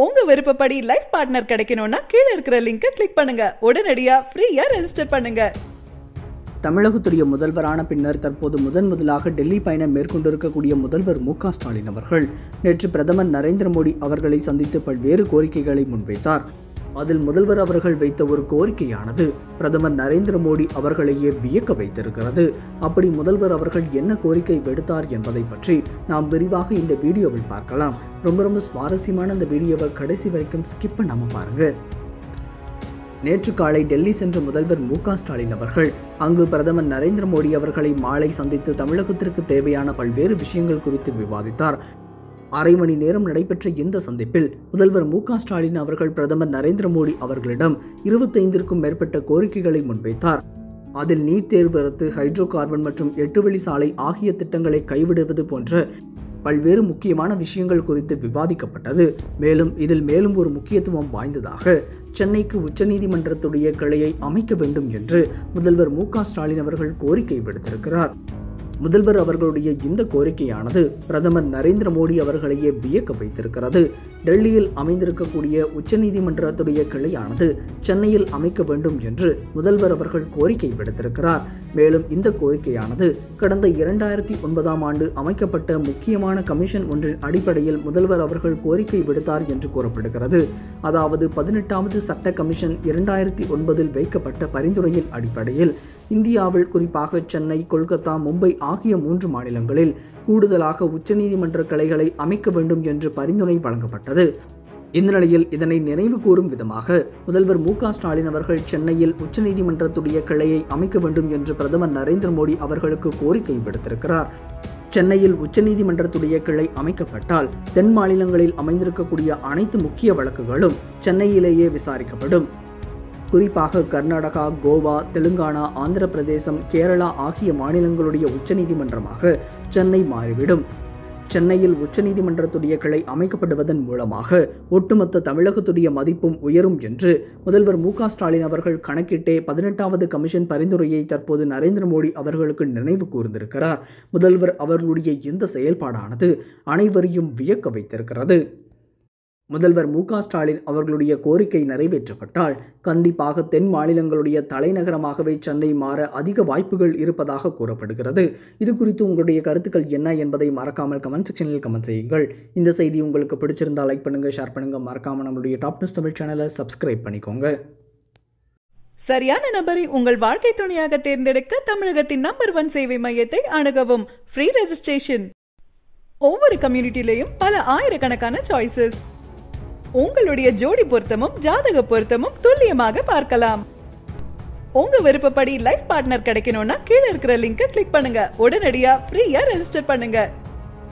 உங்க விருப்பப்படி life partner கிடைக்கணும்னா கீழே இருக்கிற லிங்கை கிளிக் பண்ணுங்க உடனடியா ஃப்ரீயா ரெஜிஸ்டர் பண்ணுங்க தமிழகத்துடைய முதல்வரான பின்னர் தற்போது முதன் முதலாக டெல்லி பயணம் மேற்கொண்டிருக்கக்கூடிய முதல்வர் மு க ஸ்டாலின் அவர்கள் நேற்று பிரதமர் நரேந்திர மோடி அவர்களை சந்தித்து பல்வேறு கோரிக்கைகளை முன்வைத்தார் அதில் முதல்வர் அவர்கள் வைத்த ஒரு கோரிக்கையானது பிரதமர் நரேந்திர மோடி அவர்களையே வியக்க வைத்திருக்கிறது அப்படி முதல்வர் அவர்கள் என்ன கோரிக்கை விடுத்தார் என்பதை பற்றி நாம் விரிவாக இந்த வீடியோவில் பார்க்கலாம் ரொம்ப ரொம்ப சுவாரஸ்யமான இந்த வீடியோவை கடைசி வரைக்கும் ஸ்கிப் பண்ணாம பாருங்க நேற்று காலை டெல்லி சென்ற முதல்வர் மு க ஸ்டாலின் அவர்கள் அங்கு பிரதமர் நரேந்திர மோடி அவர்களை மாலை சந்தித்து தமிழகத்திற்கு தேவையான பல்வேறு விஷயங்கள் குறித்து விவாதித்தார் அரை மணி நேரம் நடைபெற்ற இந்த சந்திப்பில் முதல்வர் மு க ஸ்டாலின் அவர்கள் பிரதமர் நரேந்திர மோடி அவர்களிடம் இருபத்தைந்திற்கும் மேற்பட்ட கோரிக்கைகளை முன்வைத்தார் அதில் நீட் தேர்வு ரத்து ஹைட்ரோ கார்பன் மற்றும் எட்டு வழி சாலை ஆகிய திட்டங்களை கைவிடுவது போன்ற பல்வேறு முக்கியமான விஷயங்கள் குறித்து விவாதிக்கப்பட்டது மேலும் இதில் மேலும் ஒரு முக்கியத்துவம் வாய்ந்ததாக சென்னைக்கு உச்சநீதிமன்றத்துடைய கிளையை அமைக்க வேண்டும் என்று முதல்வர் மு க ஸ்டாலின் அவர்கள் கோரிக்கை விடுத்திருக்கிறார் முதல்வர் அவர்களுடைய இந்த கோரிக்கையானது பிரதமர் நரேந்திர மோடி அவர்களையே வியக்க வைத்திருக்கிறது டெல்லியில் அமைந்திருக்கக்கூடிய உச்சநீதிமன்றத்துடைய கிளையானது சென்னையில் அமைக்க வேண்டும் என்று முதல்வர் அவர்கள் கோரிக்கை விடுத்திருக்கிறார் மேலும் இந்த கோரிக்கையானது கடந்த இரண்டாயிரத்தி ஒன்பதாம் ஆண்டு அமைக்கப்பட்ட முக்கியமான கமிஷன் ஒன்றின் அடிப்படையில் முதல்வர் அவர்கள் கோரிக்கை விடுத்தார் என்று கூறப்படுகிறது அதாவது பதினெட்டாவது சட்ட கமிஷன் இரண்டாயிரத்தி ஒன்பதில் வைக்கப்பட்ட பரிந்துரையின் அடிப்படையில் இந்தியாவில் குறிப்பாக சென்னை கொல்கத்தா மும்பை ஆகிய மூன்று மாநிலங்களில் கூடுதலாக உச்சநீதிமன்ற கிளைகளை அமைக்க வேண்டும் என்று பரிந்துரை வழங்கப்பட்டது இந்த நிலையில் இதனை நினைவு கூறும் விதமாக முதல்வர் மு க ஸ்டாலின் அவர்கள் சென்னையில் உச்சநீதிமன்றத்துடைய கிளையை அமைக்க வேண்டும் என்று பிரதமர் நரேந்திர மோடி அவர்களுக்கு கோரிக்கை விடுத்திருக்கிறார் சென்னையில் உச்சநீதிமன்றத்துடைய கிளை அமைக்கப்பட்டால் தென் மாநிலங்களில் அமைந்திருக்கக்கூடிய அனைத்து முக்கிய வழக்குகளும் சென்னையிலேயே விசாரிக்கப்படும் குறிப்பாக கர்நாடகா கோவா தெலுங்கானா ஆந்திர பிரதேசம் கேரளா ஆகிய மாநிலங்களுடைய உச்சநீதிமன்றமாக சென்னை மாறிவிடும் சென்னையில் உச்சநீதிமன்றத்துடைய கிளை அமைக்கப்படுவதன் மூலமாக ஒட்டுமொத்த தமிழகத்துடைய மதிப்பும் உயரும் என்று முதல்வர் மு க ஸ்டாலின் அவர்கள் கணக்கிட்டே பதினெட்டாவது கமிஷன் பரிந்துரையை தற்போது நரேந்திர மோடி அவர்களுக்கு நினைவு கூர்ந்திருக்கிறார் முதல்வர் அவர்களுடைய இந்த செயல்பாடானது அனைவரையும் வியக்க வைத்திருக்கிறது முதல்வர் மு க ஸ்டாலின் அவர்களுடைய கோரிக்கை நிறைவேற்றப்பட்டால் கண்டிப்பாக தென் மாநிலங்களுடைய தலைநகரமாகவே சென்னை மாற அதிக வாய்ப்புகள் இருப்பதாக கூறப்படுகிறது இது குறித்து உங்களுடைய கருத்துக்கள் என்ன என்பதை மறக்காமல் கமெண்ட் செக்ஷனில் கமெண்ட் செய்யுங்கள் இந்த செய்தி உங்களுக்கு பிடிச்சிருந்தால் லைக் பண்ணுங்க ஷேர் பண்ணுங்க மறக்காம நம்மளுடைய டாப் நியூஸ் தமிழ் சேனலை சப்ஸ்கிரைப் பண்ணிக்கோங்க சரியான நபரை உங்கள் வாழ்க்கை துணையாக தேர்ந்தெடுக்க தமிழகத்தின் நம்பர் ஒன் சேவை மையத்தை அணுகவும் ஃப்ரீ ரெஜிஸ்ட்ரேஷன் ஒவ்வொரு கம்யூனிட்டிலையும் பல ஆயிரக்கணக்கான சாய்ஸஸ் உங்களுடைய ஜோடி பொருத்தமும் ஜாதக பொருத்தமும் துல்லியமாக பார்க்கலாம் உங்க விருப்பப்படி லைஃப் பார்ட்னர் கிடைக்கணும்னா கீழே இருக்கிற லிங்கை கிளிக் பண்ணுங்க உடனடியா ஃப்ரீயா ரெஜிஸ்டர் பண்ணுங்க